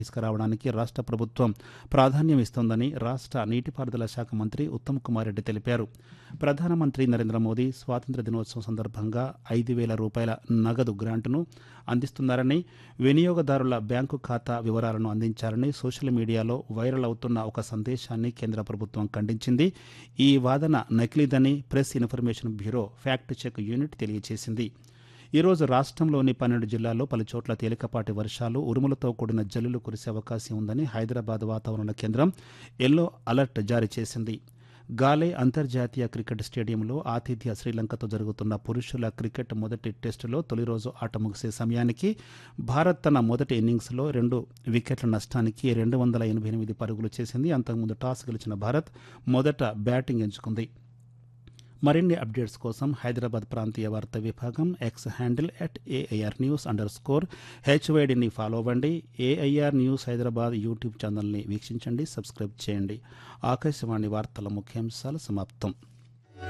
తీసుకురావడానికి రాష్ట్ర ప్రభుత్వం ప్రాధాన్యం ఇస్తోందని రాష్ట్ర నీటిపారుదల శాఖ మంత్రి ఉత్తమ్ కుమార్ రెడ్డి తెలిపారు ప్రధానమంత్రి నరేంద్ర మోదీ స్వాతంత్ర దినోత్సవం సందర్భంగా ఐదు వేల రూపాయల నగదు గ్రాంటును అందిస్తున్నారని వినియోగదారుల బ్యాంకు ఖాతా వివరాలను అందించారని సోషల్ మీడియాలో వైరల్ అవుతున్న ఒక సందేశాన్ని కేంద్ర ప్రభుత్వం ఖండించింది ఈ వాదన నకిలీదని press information bureau fact check unit తెలియజేసింది ఈరోజు రాష్ట్రంలోని పన్నెండు జిల్లాల్లో పలుచోట్ల తేలికపాటి వర్షాలు ఉరుములతో కూడిన జల్లులు కురిసే అవకాశం ఉందని హైదరాబాద్ వాతావరణ కేంద్రం ఎల్లో అలర్ట్ జారీ చేసింది గాలే అంతర్జాతీయ క్రికెట్ స్టేడియంలో ఆతిథ్య శ్రీలంకతో జరుగుతున్న పురుషుల క్రికెట్ మొదటి టెస్టులో తొలి రోజు ఆట ముగిసే సమయానికి భారత్ తన మొదటి ఇన్నింగ్స్లో రెండు వికెట్ల నష్టానికి రెండు వందల ఎనభై ఎనిమిది పరుగులు చేసింది అంతకుముందు టాస్ గెలిచిన భారత్ మొదట బ్యాటింగ్ ఎంచుకుంది మరిన్ని అప్డేట్స్ కోసం హైదరాబాద్ ప్రాంతీయ వార్తా విభాగం X handle at AIR news underscore స్కోర్ హెచ్వైడిని ఫాలో అవ్వండి ఏఐఆర్ న్యూస్ హైదరాబాద్ యూట్యూబ్ ఛానల్ని వీక్షించండి సబ్స్క్రైబ్ చేయండి ఆకాశవాణి వార్తల ముఖ్యాంశాలు సమాప్తం